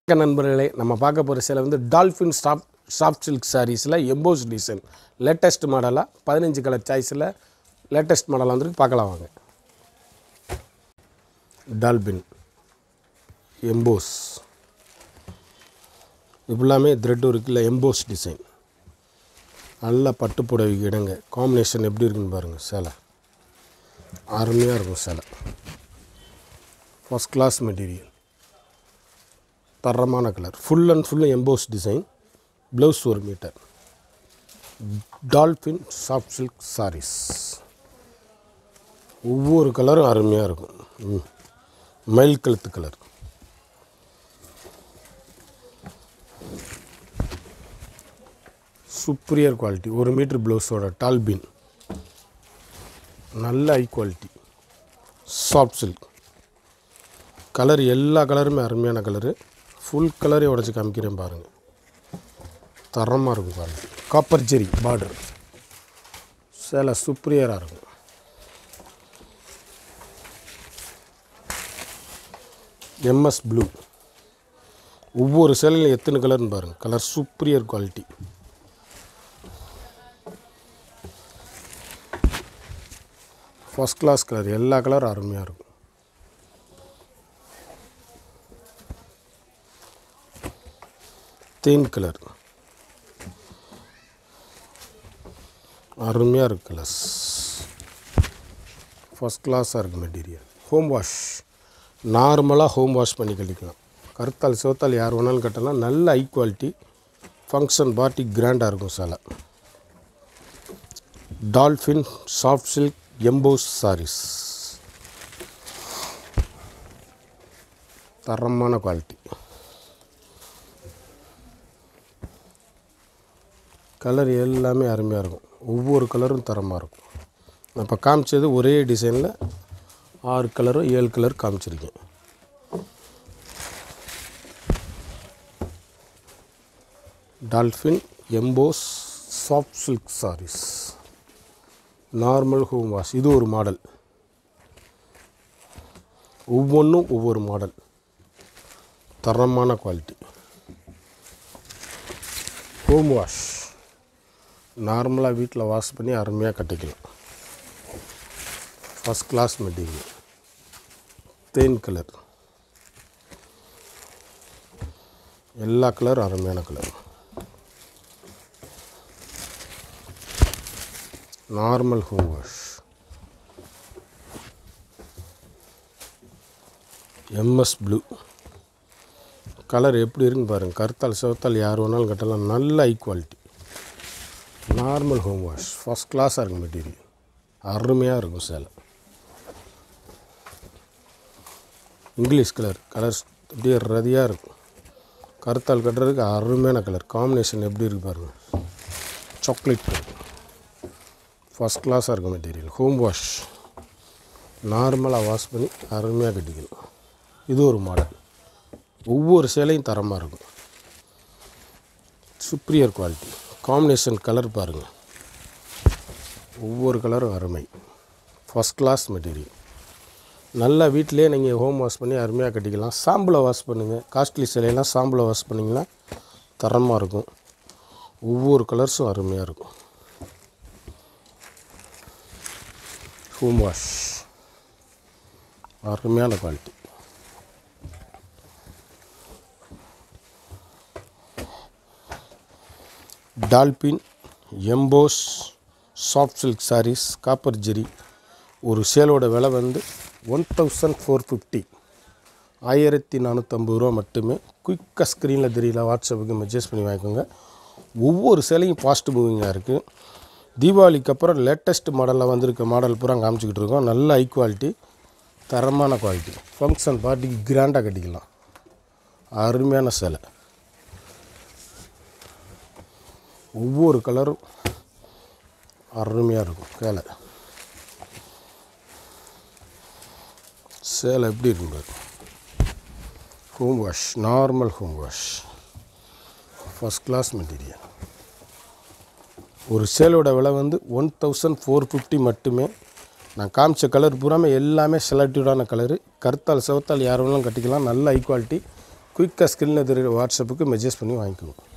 வணக்க நண்பர்களே நம்ம பார்க்க போகிற சேலை வந்து டால்ஃபின் ஸ்டாப் சாஃப்ட் சில்க் சாரீஸில் எம்போஸ் டிசைன் லேட்டஸ்ட் மாடலாக பதினஞ்சு கலர் சாய்ஸில் லேட்டஸ்ட் மாடலாக வந்துருக்கு பார்க்கலாம் வாங்க டால்பின் எம்போஸ் இது ஃபுல்லாமே த்ரெட் இருக்குல்ல எம்போஸ் டிசைன் நல்ல பட்டு புடவைக்கு இடங்க காம்பினேஷன் எப்படி இருக்குன்னு பாருங்கள் சேலை அருமையாக இருக்கும் சேலை ஃபஸ்ட் கிளாஸ் மெட்டீரியல் தரமான colour full and full emboss design blouse ஒரு metre dolphin soft silk saris ஒவ்வொரு கலரும் அருமையாக இருக்கும் ம். மயில் கழுத்து கலர் சுப்ரியர் குவாலிட்டி ஒரு மீட்டர் ப்ளவுஸோட டால்பின் நல்ல high quality soft silk colour எல்லா கலருமே அருமையான கலரு ஃபுல் கலரே உடச்சி காமிக்கிறேன் பாருங்கள் தரமாக இருக்கும் பாருங்கள் காப்பர் ஜெரி பார்டர் சேலை சுப்ரியராக இருக்கும் எம்எஸ் ப்ளூ ஒவ்வொரு சேலையிலும் எத்தனை கலர்னு பாருங்கள் colour superior quality first class colour எல்லா கலரும் அருமையாக இருக்கும் தேன் கலர் அருமையாக இருக்கு கலர்ஸ் ஃபஸ்ட் கிளாஸாக இருக்குது மெட்டீரியல் ஹோம் வாஷ் நார்மலாக ஹோம் வாஷ் பண்ணி கட்டிக்கலாம் கருத்தால் சிவத்தால் யார் வேணாலும் கட்டலாம் நல்ல ஹை குவாலிட்டி ஃபங்க்ஷன் பார்ட்டி கிராண்டாக இருக்கும் சேலை dolphin soft silk emboss saris தரமான குவாலிட்டி கலர் எல்லாமே அருமையாக இருக்கும் ஒவ்வொரு கலரும் தரமாக இருக்கும் நான் இப்போ காமிச்சது ஒரே டிசைனில் ஆறு கலரும் ஏழு கலர் காமிச்சிருக்கேன் dolphin emboss soft silk saris normal home wash இது ஒரு மாடல் ஒவ்வொன்றும் ஒவ்வொரு மாடல் தரமான குவாலிட்டி ஹோம் வாஷ் நார்மலாக வீட்டில் வாஷ் பண்ணி அருமையாக கட்டிக்கலாம் ஃபஸ்ட் கிளாஸ் மெட்டீரியல் தேன் கலர் எல்லா கலரும் அருமையான colour normal home wash MS blue colour எப்படி இருக்குன்னு பாருங்கள் கருத்தால் சிவத்தால் யார் வேணாலும் கட்டலாம் நல்ல high quality normal home wash first கிளாஸாக இருக்கும் மெட்டீரியல் அருமையாக இருக்கும் சேலை இங்கிலீஷ் கலர் கலர்ஸ் அப்படியே ரதியாக இருக்கும் கருத்தால் கட்டுறதுக்கு அருமையான கலர் காம்பினேஷன் எப்படி இருக்கு பாருங்கள் சாக்லேட் கலர் ஃபஸ்ட் கிளாஸாக இருக்கும் மெட்டீரியல் ஹோம் வாஷ் நார்மலாக வாஷ் பண்ணி அருமையாக கட்டிக்கணும் இது ஒரு மாடல் ஒவ்வொரு சேலையும் தரமாக இருக்கும் சுப்ரியர் குவாலிட்டி காம்பினேஷன் கலர் பாருங்கள் ஒவ்வொரு கலரும் அருமை ஃபஸ்ட் கிளாஸ் மெட்டீரியல் நல்லா வீட்டிலே நீங்கள் ஹோம் வாஷ் பண்ணி அருமையாக கட்டிக்கலாம் சாம்பிளை வாஷ் பண்ணுங்கள் காஸ்ட்லி சிலையெல்லாம் சாம்பிளை வாஷ் பண்ணிங்கன்னா தரமாக இருக்கும் ஒவ்வொரு கலர்ஸும் அருமையாக இருக்கும் ஹோம் வாஷ் அருமையான quality dolphin emboss soft silk saris copper zari ஒரு சேலோட விலை வந்து ஒன் தௌசண்ட் ஃபோர் ஃபிஃப்டி ஆயிரத்தி நானூற்றம்பது ரூபா மட்டுமே குயிக்காக ஸ்க்ரீனில் தெரியல வாட்ஸ்அப்புக்கு மெசேஜ் பண்ணி வாங்கிக்கோங்க ஒவ்வொரு சேலையும் ஃபாஸ்ட் மூவிங்காக இருக்குது தீபாவளிக்கு அப்புறம் லேட்டஸ்ட் மாடலில் வந்திருக்க மாடல் பூரா காமிச்சிக்கிட்டு இருக்கோம் நல்ல ஹை குவாலிட்டி தரமான குவாலிட்டி ஃபங்க்ஷன் பார்ட்டிக்கு கிராண்டாக கட்டிக்கலாம் அருமையான சேலை ஒவ்வொரு கலரும் அருமையாக இருக்கும் சேலை சேலை எப்படி இருக்கும் பாரு home wash normal home wash first class material ஒரு சேலோட விலை வந்து ஒன் தௌசண்ட் ஃபோர் ஃபிஃப்டி மட்டுமே நான் காமிச்ச கலர் பூராமே எல்லாமே செலக்டிவான கலரு கருத்தால் சிவத்தால் யார் வேணாலும் கட்டிக்கலாம் நல்ல ஹை குவாலிட்டி குயிக்காக ஸ்கிரீனில் தெரியுற வாட்ஸ்அப்புக்கு மெசேஜ் பண்ணி வாங்கிக்கோங்க